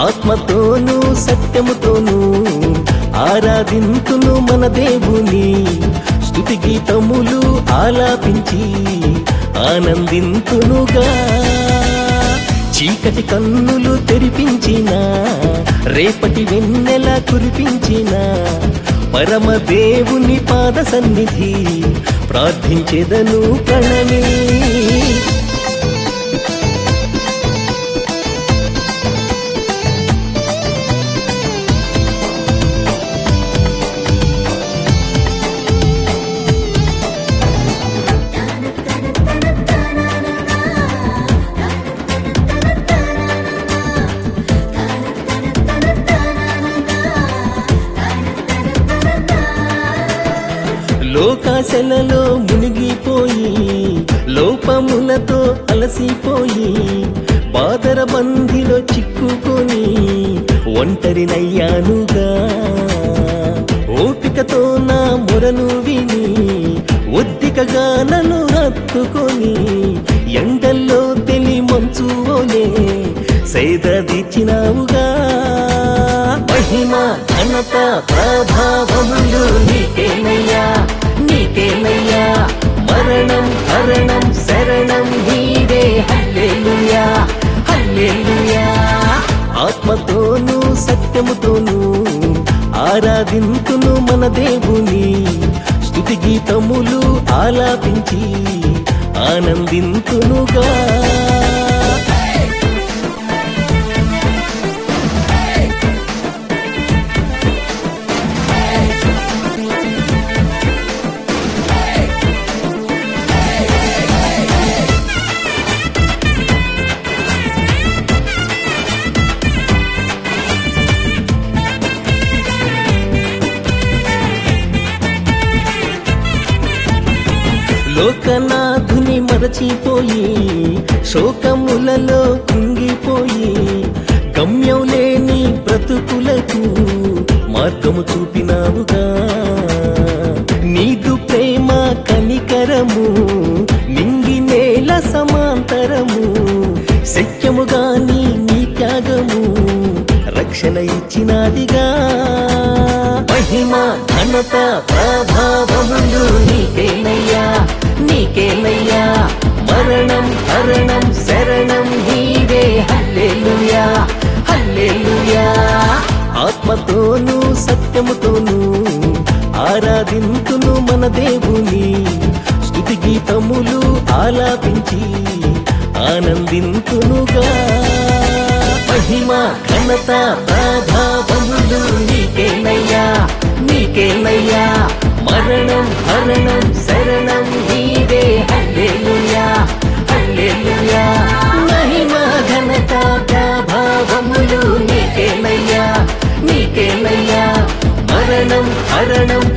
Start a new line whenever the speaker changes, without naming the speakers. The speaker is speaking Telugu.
ఆత్మతోనూ సత్యముతోనూ ఆరాధింతును మన దేవుని స్తుతి గీతములు ఆలాపించి ఆనందింతునుగా చీకటి కన్నులు తెరిపించిన రేపటి వెన్నెల కురిపించిన పరమ దేవుని పాద సన్నిధి ప్రార్థించెదను ప్రణమి లోకాశలలో మునిగిపోయి లోపములతో అలసిపోయి బాదర బంధిలో చిక్కుకొని ఒంటరినయ్యానుగా ఓపికతో నా మొరను విని ఒద్దికగా నన్ను హత్తుకొని ఎండల్లో తెలి మంచువోనే సేదదిచ్చినావుగా మహిమ ఘనత ప్రభావములు నీకేనయ్యా నీకేనయ్యా మరణం హరణం శరణం నీవే హల్లెలూయా హల్లెలూయా ఆత్మతోనూ సత్యముతోనూ ఆరాధింతును మన దేవుని స్తుతి గీతములు ఆలాపించి ఆనందింతునుగా లోకనాథుని మరచిపోయి శోకములలో కుంగిపోయి గమ్యం లేని బ్రతుకులకు మార్గము చూపినావుగా నీదు ప్రేమ కనికరము నింగి నేల సమాంతరము శక్యముగా నీ నీ త్యాగము రక్షణ ఇచ్చినాదిగా మహిమ ఘనత ప్రభావములు నీకేనయ్యా నీకేనయ్యా మరణం హరణం శరణం నీవే హల్లెలూయా హల్లెలూయా ఆత్మతోనూ సత్యముతోనూ ఆరాధింతును మన దేవుని స్తుతి గీతములు ఆలాపించి ఆనందింతునుగా మహిమ ఘనత ప్రభావములు నీకేనయ్యా నీకేనయ్యా మరణం హరణం శరణం నీవే హల్లెలూయా హల్లెలూయా మహిమ ఘనత ప్రభావములు నీకేనయ్యా నీకేనయ్యా మరణం హరణం